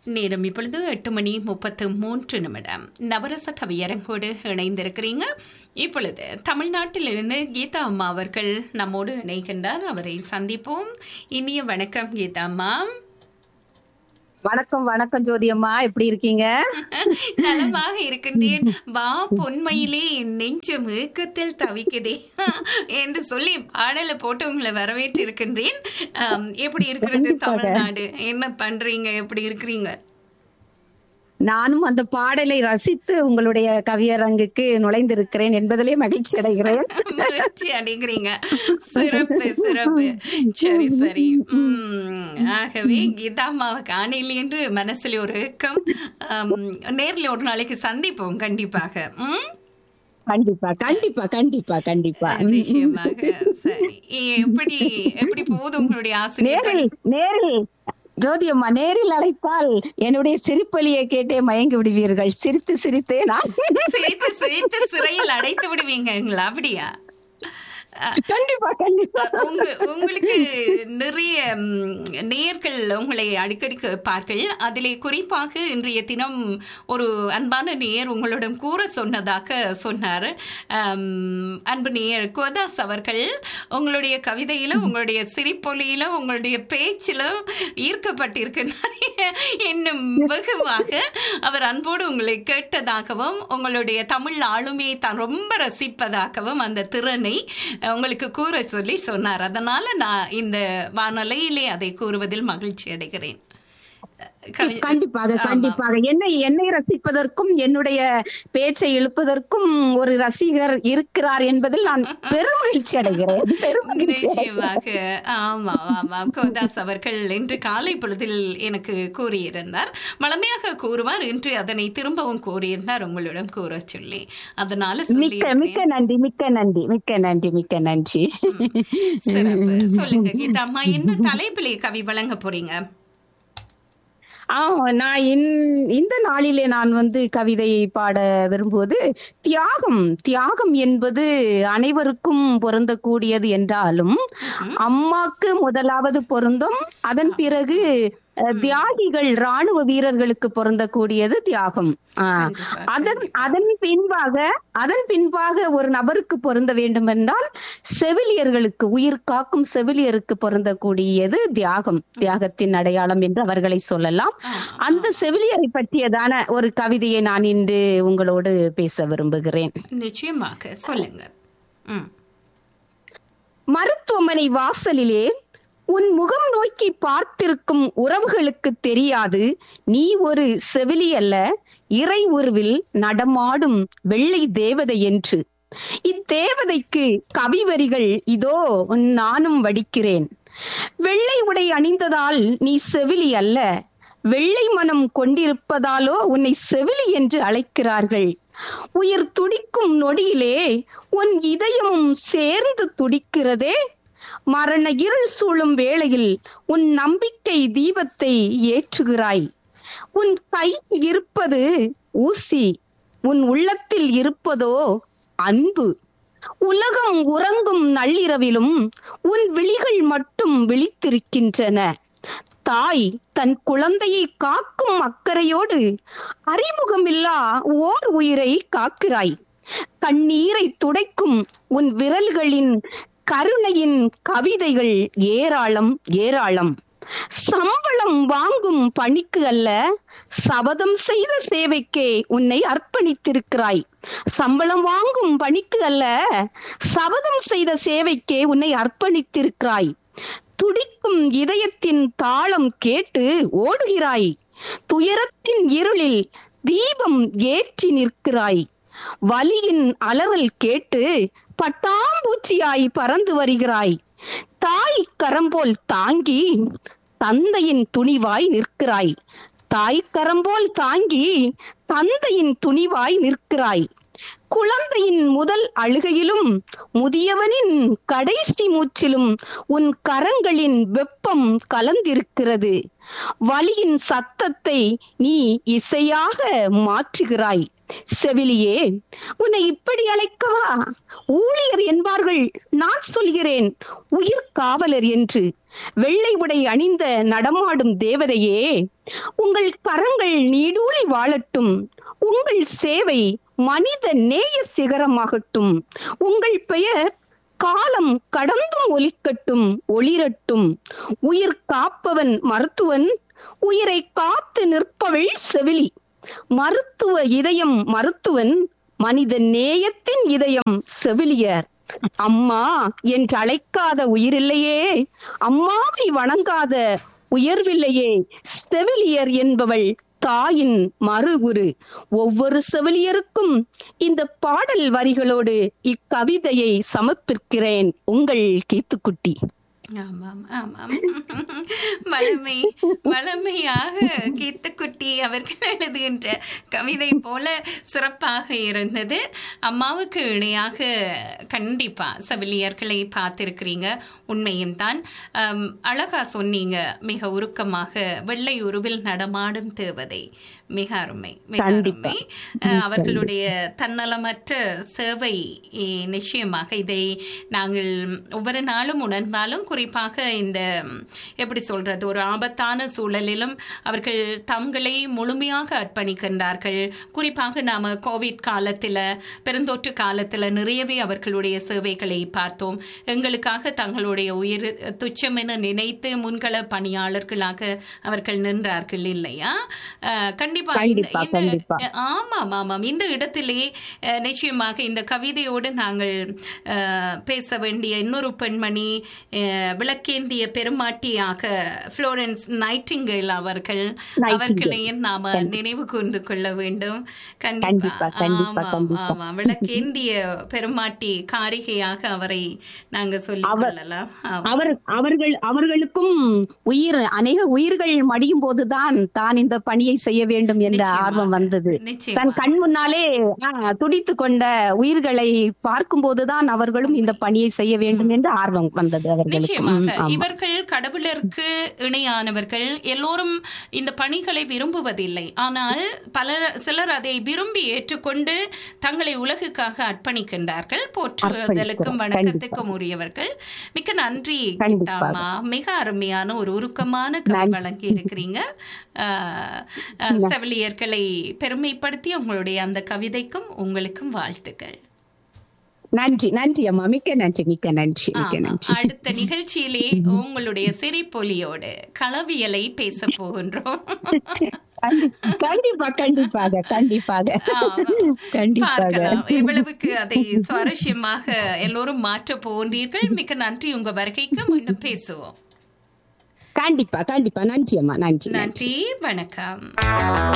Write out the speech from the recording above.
நேரம் இப்பொழுது எட்டு மணி முப்பத்து மூன்று நிமிடம் நவரச கவியரங்கோடு இணைந்திருக்கிறீங்க இப்பொழுது தமிழ்நாட்டிலிருந்து கீதா அம்மா அவர்கள் நம்மோடு இணைகின்றார் அவரை சந்திப்போம் இனிய வணக்கம் கீதா அம்மா வணக்கம் வணக்கம் ஜோதி அம்மா எப்படி இருக்கீங்க நலமாக இருக்கின்றேன் வா பொன்மையிலே என் நெஞ்சம் ஏக்கத்தில் தவிக்குதே என்று சொல்லி பாடலை போட்டு உங்களை வரவேற்று இருக்கின்றேன் ஆம், எப்படி இருக்கிறது தமிழ்நாடு என்ன பண்றீங்க எப்படி இருக்கிறீங்க நானும் அந்த பாடலை ரசித்து உங்களுடைய கவியரங்குக்கு நுழைந்திருக்கிறேன் என்பதிலே மகிழ்ச்சி அடைகிறேன் மகிழ்ச்சி அடைகிறீங்க சிறப்பு சிறப்பு சரி சரி உம், ஆகவே கீதா அம்மாவை காணையில் என்று மனசுல ஒரு ஏக்கம் ஆம், நேர்ல ஒரு நாளைக்கு சந்திப்போம் கண்டிப்பாக உம் கண்டிப்பா கண்டிப்பா கண்டிப்பா கண்டிப்பா நிச்சயமாக சரி எப்படி எப்படி போகுது உங்களுடைய ஆசிரியர் நேரில் நேரில் ஜோதி அம்மா நேரில் அழைத்தால் என்னுடைய சிரிப்பொலியை கேட்டே மயங்கி விடுவீர்கள் சிரித்து சிரித்தே நான் சிரித்து சிரித்து சிறையில் அடைத்து விடுவீங்களா அப்படியா கண்டிப்பா கண்டிப்பா உங்க உங்களுக்கு நிறைய ம், நேயர்கள் உங்களை அடிக்கடி கேட்பார்கள் அதிலே குறிப்பாக இன்றைய தினம் ஒரு அன்பான நேயர் உங்களிடம் கூற சொன்னதாக சொன்னார் அம், அன்பு நேயர் கோதாஸ் அவர்கள் உங்களுடைய கவிதையில உங்களுடைய சிரிப்பொலியில உங்களுடைய பேச்சில ஈர்க்கப்பட்டிருக்கிறார் இன்னும் வெகுவாக அவர் அன்போடு உங்களை கேட்டதாகவும் உங்களுடைய தமிழ் ஆளுமையை தான் ரொம்ப ரசிப்பதாகவும் அந்த திறனை உங்களுக்கு கூற சொல்லி சொன்னார் அதனால நான் இந்த வானொலியிலே அதை கூறுவதில் மகிழ்ச்சி அடைகிறேன் கவி- கண்டிப்பாக ஆமா. கண்டிப்பாக என்னை என்னை ரசிப்பதற்கும் என்னுடைய பேச்சை இழுப்பதற்கும் ஒரு ரசிகர் இருக்கிறார் என்பதில் நான் பெருமகிழ்ச்சி அடைகிறேன் பெருமகிழ்ச்சி அடைகிறேன். நிச்சயமாக ஆமா ஆமா கோதாஸ் அவர்கள் இன்று காலை பொழுதில் எனக்கு கூறியிருந்தார் வளமையாக கூறுவார் இன்று அதனை திரும்பவும் கூறியிருந்தார் உங்களிடம் கூற சொல்லி அதனால சொல்லி மிக்க மிக்க நன்றி மிக்க நன்றி மிக்க நன்றி மிக்க நன்றி சிறப்பு சொல்லுங்க கீதா அம்மா என்ன தலைப்பிலே கவி வழங்க போறீங்க ஆ நான் இன்- இந்த நாளிலே நான் வந்து கவிதை பாட விரும்புவது தியாகம் தியாகம் என்பது அனைவருக்கும் பொருந்தக்கூடியது என்றாலும் அம்மாக்கு முதலாவது பொருந்தும் அதன் பிறகு அஹ், தியாகிகள் ராணுவ வீரர்களுக்கு பொருந்தக்கூடியது தியாகம் ஆ, கண்டிப்பா, அதன் அதன் பின்பாக அதன் பின்பாக ஒரு நபருக்கு பொருந்த வேண்டும் என்றால் செவிலியர்களுக்கு உயிர் காக்கும் செவிலியருக்கு பொருந்தக்கூடியது தியாகம் தியாகத்தின் அடையாளம் என்று அவர்களை சொல்லலாம் அந்த செவிலியரை பற்றியதான ஒரு கவிதையை நான் இன்று உங்களோடு பேச விரும்புகிறேன் நிச்சயமாக சொல்லுங்க ம் மருத்துவமனை வாசலிலே உன் முகம் நோக்கி பார்த்திருக்கும் உறவுகளுக்கு தெரியாது நீ ஒரு செவிலி அல்ல இறை உருவில் நடமாடும் வெள்ளை தேவதை என்று இத்தேவதைக்கு கவிவரிகள் இதோ நானும் வடிக்கிறேன் வெள்ளை உடை அணிந்ததால் நீ செவிலி அல்ல வெள்ளை மனம் கொண்டிருப்பதாலோ உன்னை செவிலி என்று அழைக்கிறார்கள் உயிர் துடிக்கும் நொடியிலே உன் இதயமும் சேர்ந்து துடிக்கிறதே மரண இருள் சூழும் வேளையில் உன் நம்பிக்கை தீபத்தை ஏற்றுகிறாய் உன் கையில் இருப்பது ஊசி உன் உள்ளத்தில் இருப்பதோ அன்பு உலகம் உறங்கும் நள்ளிரவிலும் உன் விழிகள் மட்டும் விழித்திருக்கின்றன தாய் தன் குழந்தையை காக்கும் அக்கறையோடு அறிமுகமில்லா ஓர் உயிரை காக்கிறாய் கண்ணீரை துடைக்கும் உன் விரல்களின் கருணையின் கவிதைகள் ஏராளம் ஏராளம் சம்பளம் வாங்கும் பணிக்கு அல்ல சபதம் செய்த சேவைக்கே உன்னை அர்ப்பணித்திருக்கிறாய் சம்பளம் வாங்கும் பணிக்கு அல்ல சபதம் செய்த சேவைக்கே உன்னை அர்ப்பணித்திருக்கிறாய் துடிக்கும் இதயத்தின் தாளம் கேட்டு ஓடுகிறாய் துயரத்தின் இருளில் தீபம் ஏற்றி நிற்கிறாய் வலியின் அலறல் கேட்டு பட்டாம்பூச்சியாய் பறந்து வருகிறாய் தாய் கரம்போல் தாங்கி தந்தையின் துணிவாய் நிற்கிறாய் தாய் கரம்போல் தாங்கி தந்தையின் துணிவாய் நிற்கிறாய் குழந்தையின் முதல் அழுகையிலும் முதியவனின் கடைசி மூச்சிலும் உன் கரங்களின் வெப்பம் கலந்திருக்கிறது வலியின் சத்தத்தை நீ இசையாக மாற்றுகிறாய் செவிலியே உன்னை இப்படி அழைக்கவா ஊழியர் என்பார்கள் நான் சொல்கிறேன் உயிர் காவலர் என்று வெள்ளை உடை அணிந்த நடமாடும் தேவதையே உங்கள் கரங்கள் நீடூழி வாழட்டும் உங்கள் சேவை மனித நேய சிகரமாகட்டும் உங்கள் பெயர் காலம் கடந்தும் ஒலிக்கட்டும் ஒளிரட்டும் உயிர் காப்பவன் மருத்துவன் உயிரை காத்து நிற்பவள் செவிலி மருத்துவ இதயம் மருத்துவன் மனித நேயத்தின் இதயம் செவிலியர் அம்மா என்று அழைக்காத உயிரில்லையே அம்மாவை வணங்காத உயர்வில்லையே செவிலியர் என்பவள் தாயின் மறு உரு ஒவ்வொரு செவிலியருக்கும் இந்த பாடல் வரிகளோடு இக்கவிதையை சமர்ப்பிக்கிறேன் உங்கள் கீத்துக்குட்டி ஆமாம் ஆமாம் வளமை வளமையாக கீத்துக்குட்டி அவர்கள் எழுதுகின்ற கவிதை போல சிறப்பாக இருந்தது அம்மாவுக்கு இணையாக கண்டிப்பா செவிலியர்களை பார்த்திருக்கிறீங்க உண்மையும் தான் ஆம், அழகா சொன்னீங்க மிக உருக்கமாக வெள்ளை உருவில் நடமாடும் தேவதை மிக அருமை மிக கண்டிப்பா. அருமை அஹ், அவர்களுடைய தன்னலமற்ற சேவை இ- நிச்சயமாக இதை நாங்கள் ஒவ்வொரு நாளும் உணர்ந்தாலும் குறிப்பாக இந்த ம், எப்படி சொல்றது ஒரு ஆபத்தான சூழலிலும் அவர்கள் தங்களை முழுமையாக அர்ப்பணிக்கின்றார்கள் குறிப்பாக நாம கோவிட் காலத்துல பெருந்தொற்று காலத்துல நிறையவே அவர்களுடைய சேவைகளை பார்த்தோம் எங்களுக்காக தங்களுடைய உயிர் துச்சம் என நினைத்து முன்கள பணியாளர்களாக அவர்கள் நின்றார்கள் இல்லையா அஹ், கண்டிப்பா இந்த- கண்டிப்பா, இந்த- கண்டிப்பா. ஆமாம் ஆமாம் இந்த இடத்திலே அஹ், நிச்சயமாக இந்த கவிதையோடு நாங்கள் அஹ், பேச வேண்டிய இன்னொரு பெண்மணி அஹ், விளக்கேந்திய பெருமாட்டியாக புளோரன்ஸ் நைட்டிங்கேல் அவர்கள் Nightingale. அவர்களையும் நாம நினைவு கூர்ந்து கொள்ள வேண்டும் கண்டிப்பா கண்டிப்பா, கண்டிப்பா, ஆமாம் கண்டிப்பா. ஆமாம் விளக்கேந்திய பெருமாட்டி காரிகையாக அவரை நாங்க சொல்லிக் அவர்- கொள்ளலாம் ஆமாம். அவர் அவர்கள் அவர்களுக்கும் உயிர் அநேக உயிர்கள் மடியும் போதுதான் தான் இந்த பணியை செய்ய வேண்டும் என்ற நிச்சயமாக. ஆர்வம் வந்தது நிச்சயமாக. தன் கண் முன்னாலே துடித்து கொண்ட உயிர்களை பார்க்கும் போதுதான் அவர்களும் இந்த பணியை செய்ய வேண்டும் என்று ஆர்வம் வந்தது அவர்களுக்கு நிச்சயமாக ம், ஆமா. இவர்கள் கடவுளருக்கு இணையானவர்கள் எல்லோரும் இந்த பணிகளை விரும்புவதில்லை ஆனால் பலர் சிலர் அதை விரும்பி ஏற்றுக்கொண்டு தங்களை உலகுக்காக அர்ப்பணிக்கின்றார்கள் போற்றுதலுக்கும் அர்ப்பணிக்கிறோம். வணக்கத்துக்கும் உரியவர்கள் மிக்க நன்றி கண்டிப்பாக. கீதாம்மா மிக அருமையான ஒரு உருக்கமான கவி நன்றி. வழங்கி இருக்கிறீங்க ஆஹ், ஆஹ், செவிலியர்களை பெருமைப்படுத்தி உங்களுடைய அந்த கவிதைக்கும் உங்களுக்கும் வாழ்த்துக்கள் நன்றி நன்றி அம்மா மிக்க நன்றி மிக்க நன்றி மிக்க ஆமா. நன்றி அடுத்த நிகழ்ச்சியிலே உங்களுடைய சிரிப்பொலியோடு களவியலை பேச போகின்றோம் கண்டி- கண்டிப்பா கண்டிப்பாக கண்டிப்பாக ஆமா. கண்டிப்பாக பார்க்கலாம் எவ்வளவுக்கு அதை சுவாரஸ்யமாக எல்லோரும் மாற்ற போன்றீர்கள் மிக்க நன்றி உங்க வருகைக்கு மீண்டும் பேசுவோம் கண்டிப்பா கண்டிப்பா நன்றி அம்மா நன்றி நன்றி வணக்கம்